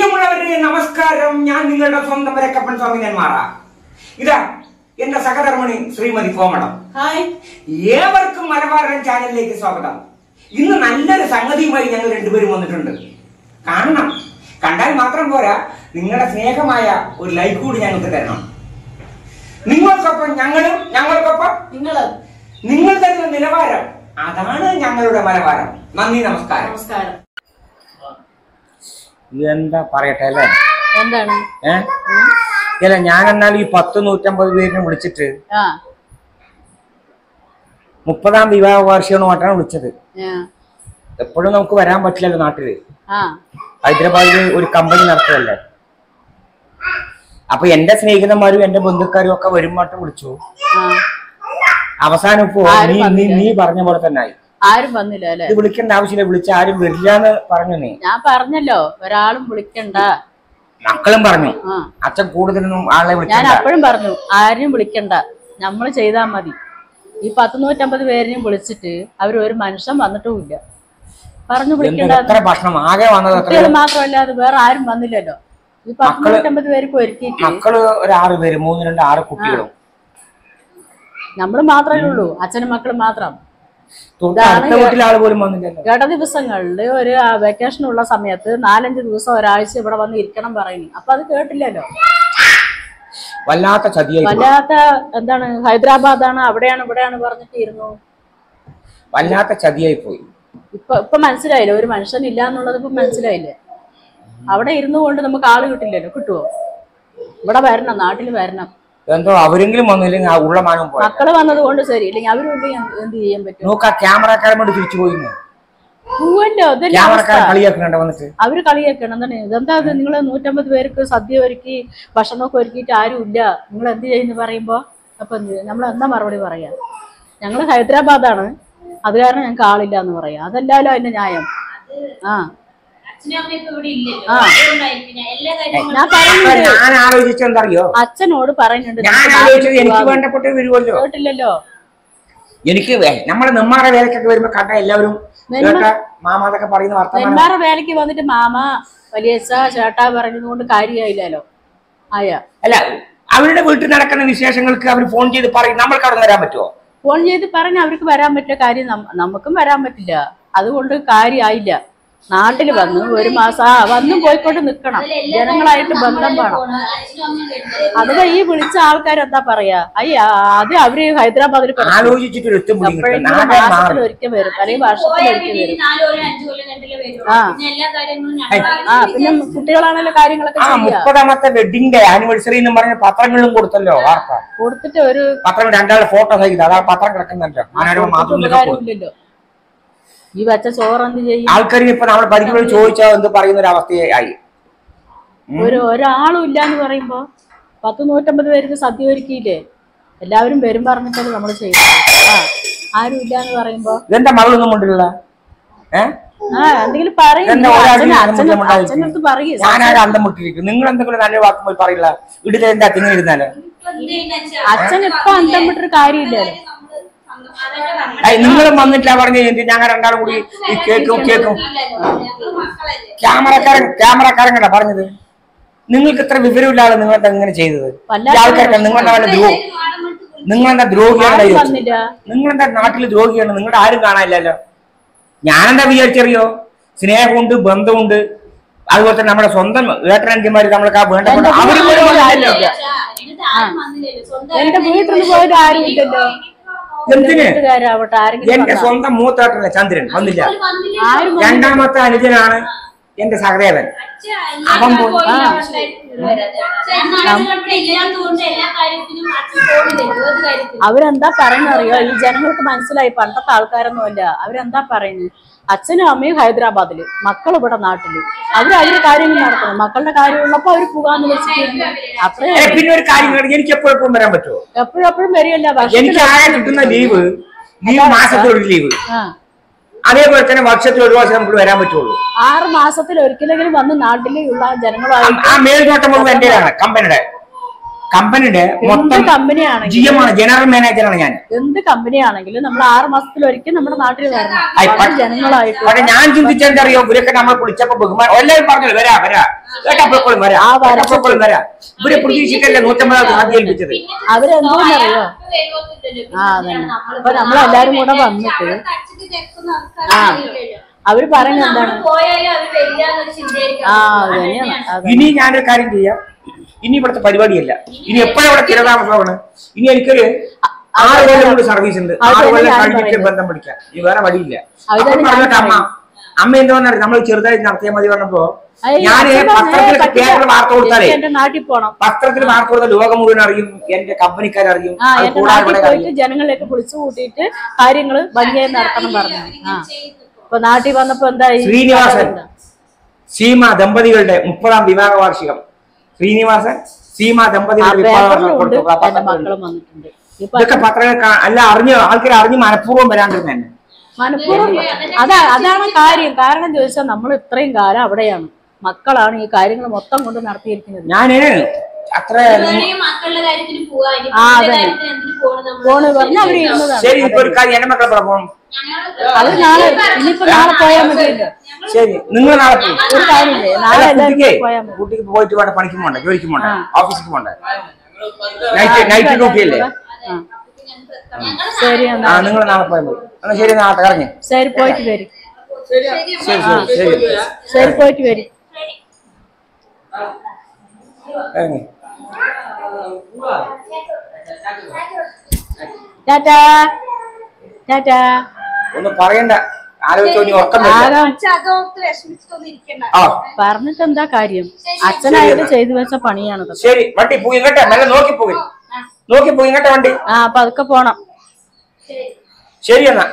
പ്രിയമുള്ളവരെ നമസ്കാരം ഞാൻ നിങ്ങളുടെ സ്വന്തം വരക്കപ്പൻ സ്വാമി നെന്മാറ ഇതാ എന്റെ സഹധർമ്മണി ശ്രീമതി കോമളം ഹായ് ഏവർക്കും മലബാരൻ ചാനലിലേക്ക് സ്വാഗതം ഇന്ന് നല്ലൊരു സംഗതിയുമായി ഞങ്ങൾ രണ്ടുപേരും വന്നിട്ടുണ്ട് കാണണം കണ്ടാൽ മാത്രം പോരാ നിങ്ങളുടെ സ്നേഹമായ ഒരു ലൈക്ക് കൂടി ഞങ്ങൾക്ക് തരണം നിങ്ങൾക്കൊപ്പം ഞങ്ങളും ഞങ്ങൾക്കൊപ്പം നിങ്ങള് നിങ്ങൾ തരുന്ന നിലവാരം അതാണ് ഞങ്ങളുടെ മലബാരം നന്ദി നമസ്കാരം നമസ്കാരം എന്താ പറയട്ടെ അല്ലേ എന്താണ് ഏ ഇല്ല ഞാൻ എന്നാൽ ഈ പത്ത് നൂറ്റമ്പത് പേരിനെ വിളിച്ചിട്ട് ആ മുപ്പതാം വിവാഹ വാർഷികമായിട്ടാണ് വിളിച്ചത് ആ, എപ്പോഴും നമുക്ക് വരാൻ പറ്റില്ലല്ലോ നാട്ടില് ആ ഹൈദരാബാദിൽ ഒരു കമ്പനി നടത്തുകയല്ലേ അപ്പൊ എന്റെ സ്നേഹിതന്മാരും എന്റെ ബന്ധുക്കാരും ഒക്കെ വരുമ്പോട്ടും വിളിച്ചു ആ അവസാനം ഇപ്പോ ആരും നീ നീ വന്നില്ല. നീ പറഞ്ഞ പോലെ തന്നെ ആയി ആരും വന്നില്ല അല്ലെ ഇത് വിളിക്കേണ്ട ആവശ്യമില്ല വിളിച്ച ആരും വരില്ല എന്ന് പറഞ്ഞു നീ ഞാൻ പറഞ്ഞല്ലോ ഒരാളും വിളിക്കണ്ട മക്കളും പറഞ്ഞു ആ അച്ഛൻ കൂടുതലൊന്നും ആളെ ഞാൻ വിളിക്കണ്ട അപ്പോഴും പറഞ്ഞു ആരെയും വിളിക്കണ്ട നമ്മൾ ചെയ്താൽ മതി ഈ പത്ത് നൂറ്റമ്പത് പേരെയും വിളിച്ചിട്ട് അവർ ഒരു മനുഷ്യൻ വന്നിട്ടും ഇല്ല പറഞ്ഞു എന്താ വിളിക്കണ്ട എത്ര ഭക്ഷണം ആകെ വന്നത് എത്ര കുട്ടികൾ മാത്രമല്ലാതെ വേറെ ആരും വന്നില്ലല്ലോ ഈ പത്ത് മക്കള്- നൂറ്റമ്പത് പേർക്ക് ഒരുക്കിയിട്ട് മക്കള് ഒരു ആറ് പേര് മൂന്ന് രണ്ട് ആറ് കുട്ടികളും നമ്മൾ മാത്രമേ ഉള്ളൂ അച്ഛനും മക്കളും മാത്രം തൊട്ട് ഇതാണ് അടുത്ത വീട്ടിലെ ആള് പോലും വന്നില്ലല്ലോ ഇട ദിവസങ്ങളിൽ ഒരു വെക്കേഷൻ ഉള്ള സമയത്ത് നാലഞ്ച് ദിവസം ഒരാഴ്ച ഇവിടെ വന്ന് ഇരിക്കണം പറയുന്നു അപ്പൊ അത് കേട്ടില്ലല്ലോ വല്ലാത്ത ചതിയായി പോയി. വല്ലാത്ത എന്താണ് ഹൈദരാബാദാണ് അവിടെയാണ് ഇവിടെയാണ് പറഞ്ഞിട്ട് ഇരുന്നു വല്ലാത്ത ചതിയായി പോയി ഇപ്പൊ ഇപ്പൊ മനസ്സിലായില്ലേ ഒരു മനുഷ്യൻ ഇല്ല എന്നുള്ളത് ഇപ്പൊ മനസ്സിലായില്ലേ അവിടെ ഇരുന്നു കൊണ്ട് നമുക്ക് ആള് കിട്ടില്ലല്ലോ കിട്ടുവോ ഇവിടെ വരണം നാട്ടിൽ വരണം എന്തോ അവരെങ്കിലും വന്നില്ലെങ്കിൽ ആ ഉള്ള മാനം പോയി മക്കള് വന്നത് കൊണ്ട് ശരി ഇല്ലെങ്കിൽ അവരും ഇല്ലെങ്കിൽ എന്ത് എന്ത് ചെയ്യാൻ പറ്റും നോക്ക് ആ ക്യാമറക്കാരൻ വേണ്ടി തിരിച്ചു പോയി പോവല്ലോ അതല്ലേ അവസ്ഥ ക്യാമറക്കാരൻ കളിയാക്കുന്നുണ്ട് വന്നിട്ട് അവര് കളിയാക്കണം എന്താണ് ഇതെന്താ ഇത് നിങ്ങൾ നൂറ്റമ്പത് പേർക്ക് സദ്യ ഒരുക്കി ഭക്ഷണമൊക്കെ ഒരുക്കിയിട്ട് ആരും ഇല്ല നിങ്ങൾ എന്ത് ചെയ്യുന്നു പറയുമ്പോ അപ്പൊ നമ്മൾ എന്താ മറുപടി പറയാ ഞങ്ങൾ ഹൈദരാബാദാണ് അത് കാരണം ഞങ്ങൾക്ക് ആളില്ല എന്ന് പറയാം അതല്ലാലോ അതിന്റെ ന്യായം ആ അച്ഛനും അമ്മയൊക്കെ ഇവിടെ ഇല്ലല്ലോ ആ. അതുകൊണ്ടായിരിക്കും ഞാൻ എല്ലാ കാര്യങ്ങളും ഞാൻ പറയുന്നുണ്ട് ഞാൻ ആലോചിച്ചത് എന്തറിയോ അച്ഛനോട് പറയുന്നുണ്ട് ഞാൻ നമുക്ക് ആലോചിച്ചത് എനിക്ക് നാട്ടിൽ വേണ്ടപ്പെട്ട വരുമല്ലോ കേട്ടില്ലല്ലോ എനിക്ക് വേ- നമ്മുടെ നെമ്മാറ വേലക്കൊക്കെ വരുമ്പോ കണ്ട എല്ലാവരും നെന്മ- കേട്ട മാമാതൊക്കെ പറയുന്ന വർത്തമാനം നെന്മാറ വേലയ്ക്ക് വന്നിട്ട് മാമ വലിയച്ഛ ചേട്ടാ പറഞ്ഞതുകൊണ്ട് കാര്യമായില്ലല്ലോ ആയ അല്ല അവരുടെ വീട്ടിൽ നടക്കുന്ന വിശേഷങ്ങൾക്ക് അവർ ഫോൺ ചെയ്ത് പറയും നമ്മൾക്ക് അവിടെ വരാൻ പറ്റുമോ ഫോൺ ചെയ്ത് പറഞ്ഞ അവർക്ക് വരാൻ പറ്റിയ കാര്യം നമ്മ- നമുക്കും വരാൻ പറ്റില്ല അതുകൊണ്ട് കാര്യമായില്ല നാട്ടിൽ വന്ന് ഒരു മാസം ആ വന്നും പോയിക്കൊണ്ട് നിൽക്കണം ജനങ്ങളായിട്ട് ബന്ധം വേണം അച്ഛനും അമ്മയും ഉണ്ട്. അതൊക്കെ ഈ വിളിച്ച ആൾക്കാർ എന്താ പറയാ അയ്യ അത് അവര് ഹൈദരാബാദിൽ കിടക്കും. ആലോചിച്ചിട്ട് ഒരു എത്തും പിടിക്കും എപ്പോഴെങ്കിലും നാളെ മാസത്തിൽ മാറും ഒരിക്കൽ വരും അല്ലെങ്കിൽ വർഷത്തിൽ പോയ ഒരിക്കൽ വീട്ടിൽ വരും നാല് കൊല്ലം അഞ്ചു കൊല്ലം കണ്ടില്ലേ വരുള്ളൂ ആ. പിന്നെ എല്ലാ കാര്യങ്ങളും ആ ഞങ്ങൾ പിന്നെ കുട്ടികളാണല്ലോ കാര്യങ്ങളൊക്കെ ആ ചെയ്യാ മുപ്പതാമത്തെ വെഡിങ് ഡേ ആനിവേഴ്സറി എന്ന് പറഞ്ഞ പത്രങ്ങളിലും കൊടുത്തല്ലോ വാർത്ത കൊടുത്തിട്ട് ഒരു പത്രം രണ്ടാളുടെ ഫോട്ടോ സഹിതം അതാ പത്രം കിടക്കുന്നുണ്ടല്ലോ മനോരമ മാതൃഭൂമിയിലൊക്കെ പോയി. ഉപകാരമില്ലല്ലോ ഈ വെച്ച ചോറ് എന്ത് ചെയ്യും ആൾക്കാർ ഇപ്പൊ നമ്മൾ പരിചയം ചോദിച്ചാൽ എന്ത് പറയുന്ന ഒരു അവസ്ഥയായി ഒരു ഒരാളും ഇല്ല എന്ന് പറയുമ്പോ പത്ത് നൂറ്റമ്പത് പേർക്ക് സദ്യ ഒരുക്കിയില്ലേ എല്ലാവരും വരും പറഞ്ഞിട്ടല്ലേ നമ്മൾ ചെയ്യുന്നത് ആ ആരും ഇല്ല എന്ന് പറയുമ്പോ ഇതെന്താ മകളൊന്നും കൊണ്ടില്ല ഏഹ് ആ എന്തെങ്കിലും പറയും എന്താ നിങ്ങൾ ഒരാൾക്ക് അച്ഛന് ഞാൻ അച്ഛന് മുന്നിൽ ഉണ്ടായിരിക്കും. അച്ഛൻ്റെ അടുത്ത് പറയും ഞാനാരും അന്തം മുട്ടിരിക്കും നിങ്ങൾ എന്തെങ്കിലും നല്ല വാക്ക് പോയി പറയില്ല ഇടില്ല എന്താ തിങ്ങനെ ഇരുന്നാല് അച്ഛൻ ഇപ്പൊ അന്തം വിട്ടൊരു കാര്യമില്ലല്ലോ അതൊക്കെ നമ്മുടെ നിങ്ങളും വന്നിട്ടില്ല പറഞ്ഞു കഴിഞ്ഞിട്ട് ഞങ്ങൾ രണ്ടാളും കൂടി ഈ കേക്കും കേക്കും ഞങ്ങള് മക്കളല്ലേ ക്യാമറക്കാരൻ ക്യാമറക്കാരൻ കണ്ട പറഞ്ഞത് നിങ്ങൾക്ക് ഇത്ര വിവരമില്ലാതെ നിങ്ങൾ എന്താ ഇങ്ങനെ ചെയ്തത് ഈ ആൾക്കാർക്ക് നിങ്ങളെന്താ വല്ല ദ്രോഹം നിങ്ങളെന്താ ദ്രോഹിയാണ് ആരും ചോദിച്ചത് വന്നില്ല നിങ്ങളെന്താ നാട്ടിൽ ദ്രോഹിയാണ് നിങ്ങളുടെ ആരും കാണാനില്ലല്ലോ ഞാനെന്താ വിചാരിച്ചറിയോ സ്നേഹമുണ്ട് ബന്ധമുണ്ട് അതുപോലെ തന്നെ നമ്മുടെ സ്വന്തം ഏട്ടനന്റിമാര് നമ്മൾക്ക് ആ വേണ്ടപ്പെട്ട എന്റെ അവര് വീട്ടിൽ പോലും ആരും വന്നില്ല. ഇല്ല. എന്നിട്ട് ആരും വന്നില്ലല്ലോ സ്വന്തം എന്റെ വീട്ടിൽ നിന്ന് പോയിട്ട് ആരും ഇല്ലല്ലോ എന്തിന് വീട്ടുകാരാവട്ടെ ആരെങ്കിലും എന്റെ വന്നോ? സ്വന്തം മൂത്തേട്ടനെ ചന്ദ്രൻ വന്നില്ല വന്നില്ല ആരും രണ്ടാമത്തെ അനുജനാണ് എന്റെ സഹദേവൻ അവൻ പോയി. ആ. ഇല്ലാത്തതുകൊണ്ട് എല്ലാ കാര്യത്തിനും അച്ഛൻ പോകുന്നില്ല ഏത് കാര്യത്തിനും അവരെന്താ പറയുന്നറിയോ ഈ ജനങ്ങൾക്ക് മനസ്സിലായി പണ്ടത്തെ ആൾക്കാരൊന്നുമല്ല അവരെന്താ പറയുന്നത് അച്ഛനും അമ്മയും ഹൈദരാബാദില് മക്കൾ ഇവിടെ നാട്ടില് അവര് അവര് കാര്യങ്ങൾ നടക്കണം മക്കളുടെ കാര്യം ഉള്ളപ്പോ അവര് പോകാന്ന് വെച്ചിട്ടില്ല അത്രേ ഏ, പിന്നെ ഒരു കാര്യം കേട്ടോ, എനിക്ക് എപ്പോഴും വരാൻ പറ്റുമോ എപ്പോഴും എപ്പോഴും വരികയല്ല എനിക്ക് ആകെ കിട്ടുന്ന ലീവ് ലീവ് മാസത്തിൽ ഒരു ലീവ് ആ അതേപോലെ തന്നെ വർഷത്തിൽ ഒരു പ്രാവശ്യം നമുക്ക് വരാൻ പറ്റുള്ളൂ ആറ് മാസത്തിൽ ഒരിക്കലെങ്കിലും വന്ന് നാട്ടിലുള്ള ആ- ജനങ്ങളുമായി ആ മേൽനോട്ടം മുഴുവൻ എന്റേതാണ് കമ്പനിയുടെ കമ്പനിയുടെ എന്ത് മൊത്തം ജി കമ്പനിയാണെങ്കിലും എം ആണ് ജനറൽ മാനേജറാണ് ഞാൻ എന്ത് കമ്പനിയാണെങ്കിലും നമ്മൾ ആറ് മാസത്തിൽ ഒരിക്കൽ നമ്മുടെ നാട്ടിൽ വരണം ആയി, അവിടെ പ- ജനങ്ങളായിട്ട് പക്ഷെ ഞാൻ ചിന്തിച്ചെന്തറിയോ ഇവരൊക്കെ നമ്മൾ വിളിച്ചപ്പോ ബഹുമാനം എല്ലാവരും പറഞ്ഞു വരാ വരാ കേട്ടപ്പോഴും വരാം ആ, വരാം. കേട്ടപ്പോഴും വരാം ഇവരെ പ്രതീക്ഷിക്കല്ലേ നൂറ്റമ്പതാം ആദ്യം ഏൽപ്പിച്ചത് അവരെന്തോന്നറിയോ ആ, അതന്നെ. അപ്പൊ നമ്മളെല്ലാരും കൂടെ വന്നിട്ട് ആ. അവര് പറയുന്നത് എന്താണ് പോയാലും അവര് വരില്ലാന്നൊരു ചിന്തയായിരിക്കും ആ അത് തന്നെയാണ് അത് ഇനി ഞാനൊരു കാര്യം ചെയ്യാം ഇനി ഇവിടുത്തെ പരിപാടിയല്ല ഇനി എപ്പോഴും ഇവിടെ സ്ഥിരതാമസമാണ് ഇനി എനിക്കൊരു ആറ് കൊല്ലം കൂടി സർവീസ് ഉണ്ട് അത് ആറ് തന്നെ കൊല്ലം ഞാൻ കഴിഞ്ഞിട്ട് പറയുന്നത്. ബന്ധം പിടിക്കാം ഇനി വേറെ വഴിയില്ല അത് അപ്പോൾ തന്നെ ഞാൻ പറഞ്ഞിട്ട് അമ്മ പറയുന്നത്. അമ്മ എന്താ നമ്മൾ ചെറുതായിട്ട് നടത്തിയാൽ മതി പറഞ്ഞപ്പോ അയ്യ, ഞാൻ അച്ഛൻ പറഞ്ഞേ പത്രത്തിൽ പറ്റില്ല. പേപ്പർ വാർത്ത കൊടുത്താലേ എനിക്ക് എന്റെ നാട്ടിൽ പോണം പത്രത്തിൽ വാർത്ത കൊടുത്ത ലോകം മുഴുവൻ അറിയും എന്റെ കമ്പനിക്കാരറിയും ആ അത് എന്റെ കൂടാതെ നാട്ടിൽ ഇവിടെ പോയിട്ട് അറിയും ജനങ്ങളിലേക്ക് വിളിച്ചു കൂട്ടിയിട്ട് കാര്യങ്ങള് ഭംഗിയായി നടത്തണം പറഞ്ഞു ആ അപ്പൊ നാട്ടിൽ വന്നപ്പോ എന്തായി ശ്രീനിവാസൻ സീമ ദമ്പതികളുടെ മുപ്പതാം വിവാഹ വാർഷികം ശ്രീനിവാസൻ സീമ ആ ദമ്പതികളുടെ വിവാഹ വാർഷികം പേപ്പറിലുണ്ട് കൊടുത്തു. ആ എന്റെ പത്രത്തിലുണ്ട്. മക്കളും വന്നിട്ടുണ്ട് ഇപ്പൊ ഇതൊക്കെ പത്രങ്ങൾ കാ- അല്ല അറിഞ്ഞ് ആൾക്കാർ അറിഞ്ഞ് മനഃപൂർവ്വം വരാണ്ടിരുന്നെ മനഃപൂർവ്വം അതാ അതാണ് കാര്യം കാരണം ചോദിച്ചാൽ നമ്മൾ ഇത്രയും കാലം അവിടെയാണ് മക്കളാണ് ഈ കാര്യങ്ങൾ മൊത്തം കൊണ്ട് നടത്തിയിരിക്കുന്നത് ഞാന് അത്ര വേണമെങ്കിൽ മക്കളുടെ കാര്യത്തിന് പോവാ ഇനി ആ, മക്കളുടെ അതന്നെ. കാര്യത്തിന് എന്തിന് പോകണം നമ്മള്? ഫോണ് പറഞ്ഞ് അവര് ഇരുന്നതാണ് ശരി ഇപ്പൊ ഒരു കാര്യം എന്റെ മക്കളെ പറ പോകണം അത് നാളെ ഇനിയിപ്പോ നാളെ പോയാൽ മതിയല്ലോ ശരി നിങ്ങൾ നാളെ പോകും ഒരു കാര്യമില്ലേ നാളെ എല്ലാവരും കുട്ടിക്ക് പോയാൽ മതി കുട്ടിക്ക് പോയിട്ട് വേണ്ട പണിക്ക് പോകണ്ട ജോലിക്ക് പോകണ്ട ഓഫീസിക്ക് പോകണ്ട നൈറ്റ് നൈറ്റ് ഡ്യൂട്ടി അല്ലേ ആ. ശരി ആ എന്നാ നിങ്ങൾ നാളെ പോയാൽ മതി എന്നാ ശരി നാളെ ഇറങ്ങി ശരി പോയിട്ട് വരും ശരി ശരി ശരി ശരി പോയിട്ട് വരും ഇറങ്ങി ടാറ്റാ ടാറ്റാ ഒന്നും പറയണ്ട ആലോചിച്ചോ നീ ഉറക്കം വരില്ല. ആകാം അതോർത്ത് വിഷമിച്ചിട്ടൊന്നും ഇരിക്കണ്ട ആ പറഞ്ഞിട്ട് എന്താ കാര്യം അച്ഛനായിട്ട് ചെയ്തു വെച്ച പണിയാണത് ശരി വണ്ടി പോയി ഇങ്ങട്ടെ മെല്ലെ നോക്കി പോയി നോക്കി പോയി ഇങ്ങട്ടെ വണ്ടി ആ അപ്പൊ അതൊക്കെ പോണം ശരി എന്നാ